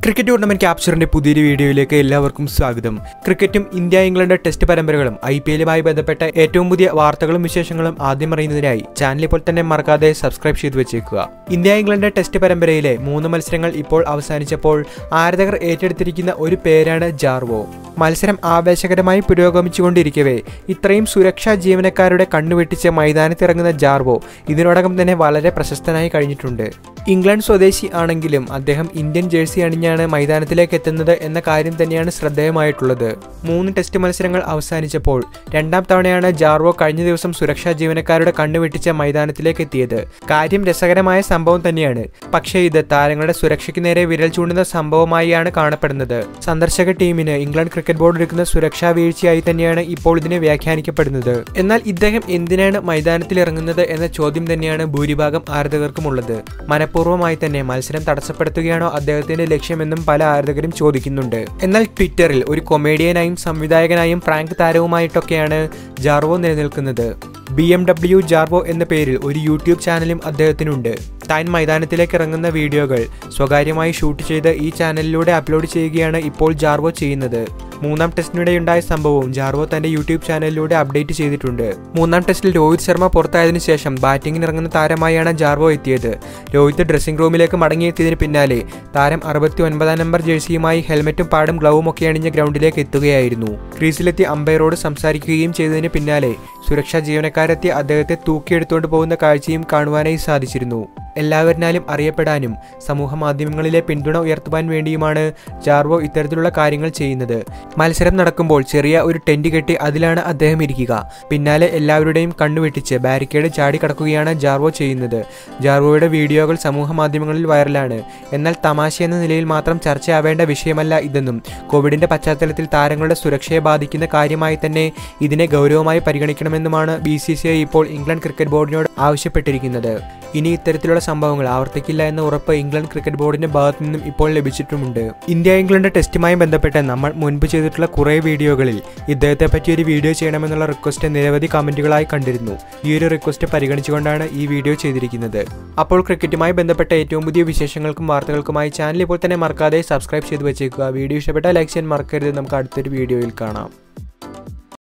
cricket tournament ക്യാപ്ചറിന്റെ പുതിയൊരു വീഡിയോയിലേക്ക് എല്ലാവർക്കും സ്വാഗതം ക്രിക്കറ്റും ഇന്ത്യ ഇംഗ്ലണ്ട് ടെസ്റ്റ് പരമ്പരകളും ഐ പി എല്ലുമായി ബന്ധപ്പെട്ട ഏറ്റവും പുതിയ വാർത്തകളും വിശേഷങ്ങളും ആദ്യം അറിയുന്നതിനായി ചാനൽ ഇപ്പോൾ തന്നെ മറക്കാതെ സബ്സ്ക്രൈബ് ചെയ്തു വെച്ചേക്കുക ഇന്ത്യ ഇംഗ്ലണ്ട് ടെസ്റ്റ് പരമ്പരയിലെ മൂന്ന് മത്സരങ്ങൾ ഇപ്പോൾ അവസാനിച്ചപ്പോൾ ആരാധകർ ഏറ്റെടുത്തിരിക്കുന്ന ഒരു പേരാണ് ജാർവോ മത്സരം ആവേശകരമായി പുരോഗമിച്ചുകൊണ്ടിരിക്കവേ ഇത്രയും സുരക്ഷാ ജീവനക്കാരുടെ കണ്ണുവെട്ടിച്ച് മൈതാനത്തിറങ്ങുന്ന ജാർവോ ഇതിനോടകം തന്നെ വളരെ പ്രശസ്തനായി കഴിഞ്ഞിട്ടുണ്ട് ഇംഗ്ലണ്ട് സ്വദേശി ആണെങ്കിലും അദ്ദേഹം ഇന്ത്യൻ ജേഴ്സി അണിഞ്ഞാണ് മൈതാനത്തിലേക്ക് എത്തുന്നത് എന്ന കാര്യം തന്നെയാണ് ശ്രദ്ധേയമായിട്ടുള്ളത് മൂന്ന് ടെസ്റ്റ് മത്സരങ്ങൾ അവസാനിച്ചപ്പോൾ രണ്ടാം തവണയാണ് ജാർവോ കഴിഞ്ഞ ദിവസം സുരക്ഷാ ജീവനക്കാരുടെ കണ്ണുവെട്ടിച്ച മൈതാനത്തിലേക്ക് എത്തിയത് കാര്യം രസകരമായ സംഭവം തന്നെയാണ് പക്ഷേ ഇത് താരങ്ങളുടെ സുരക്ഷയ്ക്ക് നേരെ വിരൽ ചൂണ്ടുന്ന സംഭവമായാണ് കാണപ്പെടുന്നത് സന്ദർശക ടീമിന് ഇംഗ്ലണ്ട് ക്രിക്കറ്റ് ബോർഡ് എടുക്കുന്ന സുരക്ഷാ വീഴ്ചയായി തന്നെയാണ് ഇപ്പോൾ ഇതിനെ വ്യാഖ്യാനിക്കപ്പെടുന്നത് എന്നാൽ ഇദ്ദേഹം എന്തിനാണ് മൈതാനത്തിൽ ഇറങ്ങുന്നത് എന്ന ചോദ്യം തന്നെയാണ് ഭൂരിഭാഗം ആരാധകർക്കുമുള്ളത് മനഃപൂർവ്വമായി തന്നെ മത്സരം തടസ്സപ്പെടുത്തുകയാണോ അദ്ദേഹത്തിന്റെ ലക്ഷ്യമെന്നും പല ആരാധകരും ചോദിക്കുന്നുണ്ട് എന്നാൽ ട്വിറ്ററിൽ ഒരു കൊമേഡിയനായും സംവിധായകനായും പ്രാങ്ക് താരവുമായിട്ടൊക്കെയാണ് ജാർവോ നിലനിൽക്കുന്നത് ബി എം ഡബ്ല്യു ജാർവോ എന്ന പേരിൽ ഒരു യൂട്യൂബ് ചാനലും അദ്ദേഹത്തിനുണ്ട് താൻ മൈതാനത്തിലേക്ക് ഇറങ്ങുന്ന വീഡിയോകൾ സ്വകാര്യമായി ഷൂട്ട് ചെയ്ത് ഈ ചാനലിലൂടെ അപ്ലോഡ് ചെയ്യുകയാണ് ഇപ്പോൾ ജാർവോ ചെയ്യുന്നത് മൂന്നാം ടെസ്റ്റിനിടെയുണ്ടായ സംഭവവും ജാർവോ തന്റെ യൂട്യൂബ് ചാനലിലൂടെ അപ്ഡേറ്റ് ചെയ്തിട്ടുണ്ട് മൂന്നാം ടെസ്റ്റിൽ രോഹിത് ശർമ്മ പുറത്തായതിനു ശേഷം ബാറ്റിംഗിന് ഇറങ്ങുന്ന താരമായാണ് ജാർവോ എത്തിയത് രോഹിത് ഡ്രസ്സിംഗ് റൂമിലേക്ക് മടങ്ങിയെത്തിയതിന് പിന്നാലെ താരം അറുപത്തി ഒൻപതാം നമ്പർ ജേഴ്സിയുമായി ഹെൽമറ്റും പാടും ഗ്ലൗവും ഒക്കെ അണിഞ്ഞ് ഗ്രൗണ്ടിലേക്ക് എത്തുകയായിരുന്നു ക്രീസിലെത്തി അമ്പയറോട് സംസാരിക്കുകയും ചെയ്തതിന് പിന്നാലെ സുരക്ഷാ ജീവനക്കാരെത്തി അദ്ദേഹത്തെ തൂക്കിയെടുത്തുകൊണ്ട് പോകുന്ന കാഴ്ചയും കാണുവാനായി സാധിച്ചിരുന്നു എല്ലാവരിനാലും അറിയപ്പെടാനും സമൂഹ മാധ്യമങ്ങളിലെ പിന്തുണ ഉയർത്തുവാൻ വേണ്ടിയുമാണ് ജാർവോ ഇത്തരത്തിലുള്ള കാര്യങ്ങൾ ചെയ്യുന്നത് മത്സരം നടക്കുമ്പോൾ ചെറിയ ഒരു ടെന്റ് കെട്ടി അതിലാണ് അദ്ദേഹം ഇരിക്കുക പിന്നാലെ എല്ലാവരുടെയും കണ്ണുവെട്ടിച്ച് ബാരിക്കേഡ് ചാടിക്കടക്കുകയാണ് ജാർവോ ചെയ്യുന്നത് ജാർവോയുടെ വീഡിയോകൾ സമൂഹ മാധ്യമങ്ങളിൽ വൈറലാണ് എന്നാൽ തമാശ എന്ന നിലയിൽ മാത്രം ചർച്ചയാവേണ്ട വിഷയമല്ല ഇതെന്നും കോവിഡിന്റെ പശ്ചാത്തലത്തിൽ താരങ്ങളുടെ സുരക്ഷയെ ബാധിക്കുന്ന കാര്യമായി തന്നെ ഇതിനെ ഗൗരവമായി പരിഗണിക്കണമെന്നുമാണ് ബി സി സി ഐ ഇപ്പോൾ ഇംഗ്ലണ്ട് ക്രിക്കറ്റ് ബോർഡിനോട് ആവശ്യപ്പെട്ടിരിക്കുന്നത് ഇനി ഇത്തരത്തിലുള്ള സംഭവങ്ങൾ ആവർത്തിക്കില്ല എന്ന ഉറപ്പ് ഇംഗ്ലണ്ട് ക്രിക്കറ്റ് ബോർഡിന്റെ ഭാഗത്തു നിന്നും ഇപ്പോൾ ലഭിച്ചിട്ടുമുണ്ട് ഇന്ത്യ ഇംഗ്ലണ്ട് ടെസ്റ്റുമായി ബന്ധപ്പെട്ട് നമ്മൾ മുൻപ് ചെയ്തിട്ടുള്ള കുറേ വീഡിയോകളിൽ ഇദ്ദേഹത്തെ പറ്റി ഒരു വീഡിയോ ചെയ്യണമെന്നുള്ള റിക്വസ്റ്റ് നിരവധി കമന്റുകളായി കണ്ടിരുന്നു ഈ ഒരു റിക്വസ്റ്റ് പരിഗണിച്ചുകൊണ്ടാണ് ഈ വീഡിയോ ചെയ്തിരിക്കുന്നത് അപ്പോൾ ക്രിക്കറ്റുമായി ബന്ധപ്പെട്ട ഏറ്റവും പുതിയ വിശേഷങ്ങൾക്കും വാർത്തകൾക്കുമായി ചാനൽ ഇപ്പോൾ തന്നെ മറക്കാതെ സബ്സ്ക്രൈബ് ചെയ്ത് വെച്ചേക്കുക വീഡിയോ ഇഷ്ടപ്പെട്ടാൽ ലൈക്ക് ചെയ്യാൻ മറക്കരുത് നമുക്ക് അടുത്തൊരു വീഡിയോയിൽ കാണാം